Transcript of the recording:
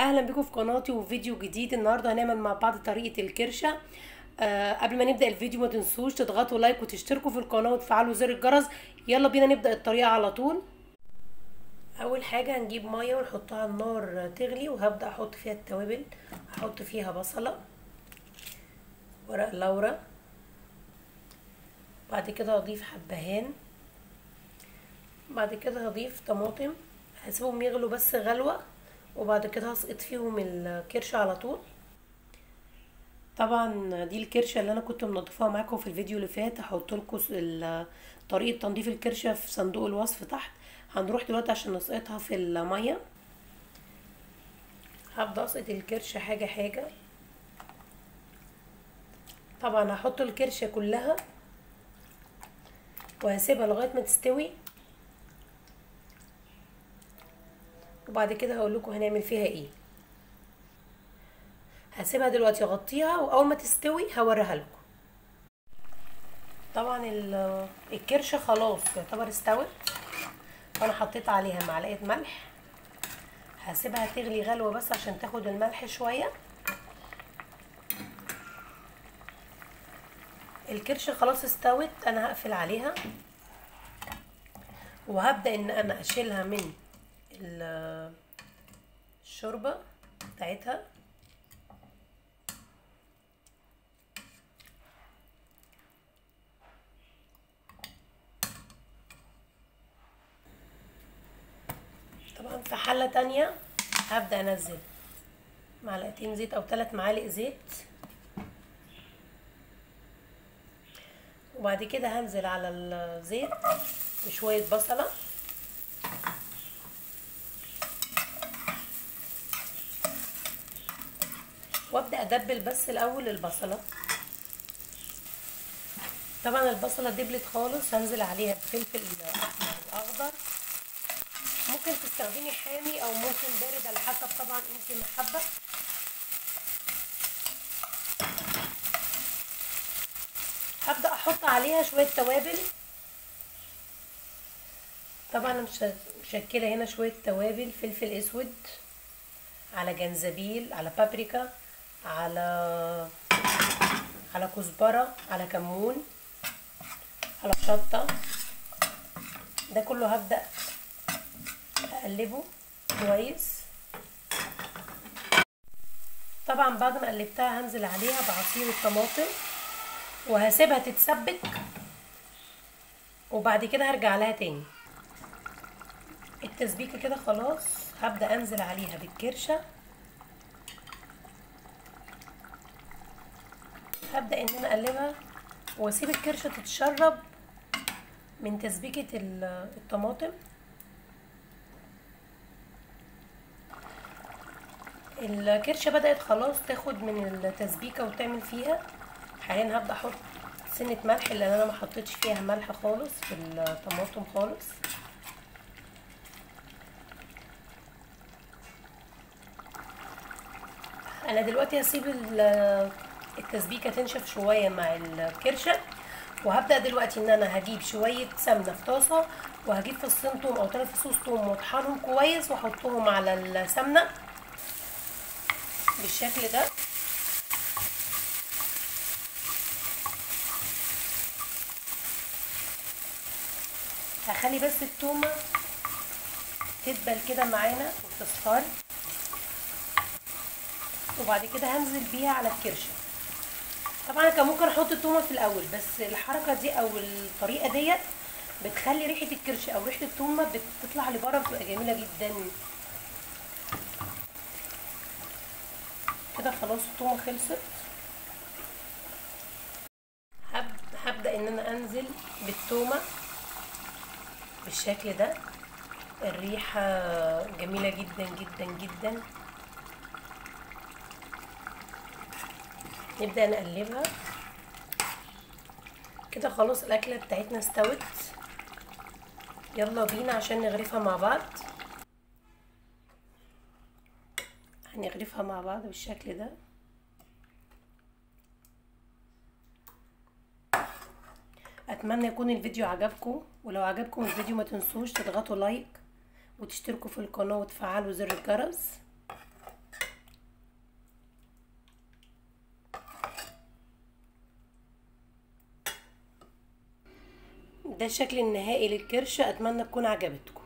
اهلا بكم في قناتي وفيديو جديد النهارده هنعمل مع بعض طريقه الكرشه آه قبل ما نبدا الفيديو ما تنسوش تضغطوا لايك وتشتركوا في القناه وتفعلوا زر الجرس يلا بينا نبدا الطريقه على طول اول حاجه هنجيب ميه ونحطها على النار تغلي وهبدا احط فيها التوابل هحط فيها بصله ورق لورا بعد كده هضيف حبهان بعد كده هضيف طماطم هسيبهم يغلوا بس غلوه وبعد كده هسقط فيهم الكرشه على طول طبعا دي الكرشه اللي انا كنت منضفاها معاكم في الفيديو اللي فات هحط لكم طريقه تنظيف الكرشه في صندوق الوصف تحت هنروح دلوقتي عشان نسقطها في الميه هبدا اسقط الكرشه حاجه حاجه طبعا هحط الكرشه كلها وهسيبها لغايه ما تستوي وبعد كده هقول لكم هنعمل فيها ايه هسيبها دلوقتي اغطيها واول ما تستوي هوريها لكم طبعا الكرشه خلاص يعتبر استوت فانا حطيت عليها معلقه ملح هسيبها تغلي غلوه بس عشان تاخد الملح شويه الكرشه خلاص استوت انا هقفل عليها وهبدا ان انا اشيلها من الشوربه بتاعتها طبعا في حله تانية هبدا انزل معلقتين زيت او ثلاث معالق زيت وبعد كده هنزل على الزيت بشويه بصله وابدا ادبل بس الاول البصله طبعا البصله دبلت خالص هنزل عليها بفلفل احمر واخضر ممكن تستخدمي حامي او ممكن بارد على حسب طبعا انت محبه هبدا احط عليها شويه توابل طبعا انا مشكله هنا شويه توابل فلفل اسود على جنزبيل على بابريكا على على كزبره على كمون على شطه ده كله هبدا اقلبه كويس طبعا بعد ما قلبتها هنزل عليها بعصير الطماطم وهسيبها تتسبك وبعد كده هرجع لها تاني التسبيكه كده خلاص هبدا انزل عليها بالكرشه هبدا ان انا اقلبها واسيب الكرشه تتشرب من تسبيكه الطماطم الكرشه بدات خلاص تاخد من التسبيكه وتعمل فيها حاليا هبدا احط سنه ملح لان انا ما حطيتش فيها ملح خالص في الطماطم خالص انا دلوقتي هسيب التسبيكه تنشف شويه مع الكرشه وهبدا دلوقتي ان انا هجيب شويه سمنه في طاسه وهجيب فصين توم او ثلاث فصوص توم واطحنهم كويس واحطهم على السمنه بالشكل ده هخلي بس التومه تدبل كده معانا وتصفر وبعد كده هنزل بيها على الكرشه طبعا كان ممكن احط التومه في الاول بس الحركه دي او الطريقه ديت بتخلي ريحه الكرشه او ريحه التومه بتطلع لبره بتبقى جميله جدا كده خلاص التومه خلصت هبدا ان انا انزل بالتومه بالشكل ده الريحه جميله جدا جدا جدا نبدا نقلبها كده خلاص الاكله بتاعتنا استوت يلا بينا عشان نغرفها مع بعض هنغرفها مع بعض بالشكل ده اتمنى يكون الفيديو عجبكم ولو عجبكم الفيديو ما تنسوش تضغطوا لايك وتشتركوا في القناه وتفعلوا زر الجرس ده الشكل النهائي للكرشة اتمنى تكون عجبتكم